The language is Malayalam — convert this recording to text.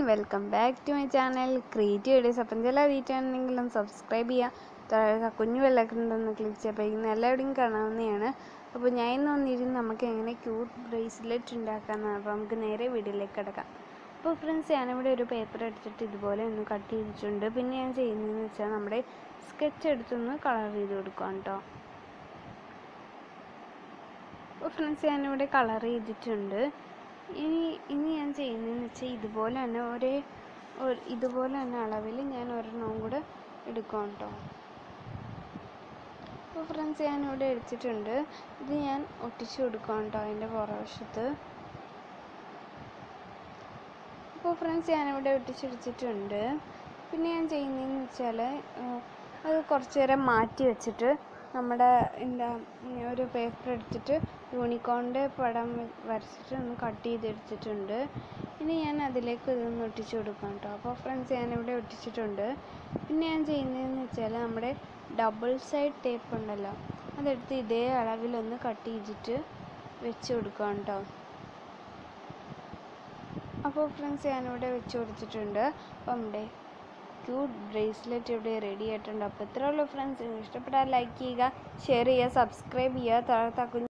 welcome back to my channel creative videos അപ്പം ചില വീട്ടാണെങ്കിലും സബ്സ്ക്രൈബ് ചെയ്യുക താഴെ കുഞ്ഞു വെള്ളക്കുണ്ടെന്ന് ക്ലിക്ക് ചെയ്യപ്പോഴേക്കും എല്ലാവരുടെയും കാണാവുന്നതാണ് അപ്പോൾ ഞാൻ ഇന്ന് വന്നിരുന്ന് നമുക്ക് എങ്ങനെ ക്യൂട്ട് ബ്രേസ്ലെറ്റ് ഉണ്ടാക്കാമെന്നാണ് അപ്പോൾ നമുക്ക് നേരെ വീഡിയോയിലേക്ക് കിടക്കാം അപ്പോൾ ഫ്രണ്ട്സ് ഞാനിവിടെ ഒരു പേപ്പർ എടുത്തിട്ട് ഇതുപോലെ ഒന്ന് കട്ട് ചെയ്തിട്ടുണ്ട് പിന്നെ ഞാൻ ചെയ്യുന്നതെന്ന് വെച്ചാൽ നമ്മുടെ സ്കെച്ച് എടുത്തൊന്ന് കളർ ചെയ്ത് കൊടുക്കാം കേട്ടോ അപ്പോൾ ഫ്രണ്ട്സ് ഞാനിവിടെ കളർ ചെയ്തിട്ടുണ്ട് ഇനി ഇനി ഞാൻ ചെയ്യുന്നതെന്ന് വെച്ചാൽ ഇതുപോലെ തന്നെ ഒരേ ഒരു- ഇതുപോലെ തന്നെ അളവിൽ ഞാൻ ഒരെണ്ണം കൂടെ എടുക്കാം കേട്ടോ അപ്പോൾ ഫ്രണ്ട്സ് ഞാനിവിടെ എടുത്തിട്ടുണ്ട് ഇത് ഞാൻ ഒട്ടിച്ചു കൊടുക്കാം കേട്ടോ അതിൻ്റെ പുറവശത്ത് അപ്പോൾ ഫ്രണ്ട്സ് ഞാനിവിടെ ഒട്ടിച്ചെടുത്തിട്ടുണ്ട് പിന്നെ ഞാൻ ചെയ്യുന്നതെന്ന് വെച്ചാൽ അത് കുറച്ച് നേരം മാറ്റി വെച്ചിട്ട് നമ്മുടെ എന്താ ഉം, ഒരു പേപ്പർ എടുത്തിട്ട് യൂണിക്കോണിൻ്റെ പടം വ- വരച്ചിട്ട് ഒന്ന് കട്ട് ചെയ്തെടുത്തിട്ടുണ്ട് ഇനി ഞാൻ അതിലേക്ക് ഇതൊന്ന് ഒട്ടിച്ചു കൊടുക്കാം കേട്ടോ അപ്പോൾ ഫ്രണ്ട്സ് ഞാനിവിടെ ഒട്ടിച്ചിട്ടുണ്ട് പിന്നെ ഞാൻ ചെയ്യുന്നതെന്ന് വെച്ചാൽ നമ്മുടെ ഡബിൾ സൈഡ് ടേപ്പ് ഉണ്ടല്ലോ അതെടുത്ത് ഇതേ അളവിലൊന്ന് കട്ട് ചെയ്തിട്ട് വെച്ച് കൊടുക്കാം കേട്ടോ അപ്പോൾ ഫ്രണ്ട്സ് ഞാനിവിടെ വെച്ച് കൊടുത്തിട്ടുണ്ട് അപ്പോൾ നമ്മുടെ ക്യൂട്ട് ബ്രേസ്ലെറ്റ് ഇവിടെ റെഡി ആയിട്ടുണ്ട് അപ്പോൾ ഇത്രേ ഉള്ളൂ ഫ്രണ്ട്സ് ഇഷ്ടപ്പെട്ടാൽ ലൈക്ക് ചെയ്യുക ഷെയർ ചെയ്യുക സബ്സ്ക്രൈബ് ചെയ്യുക താഴത്തെ ആ കുഞ്ഞ്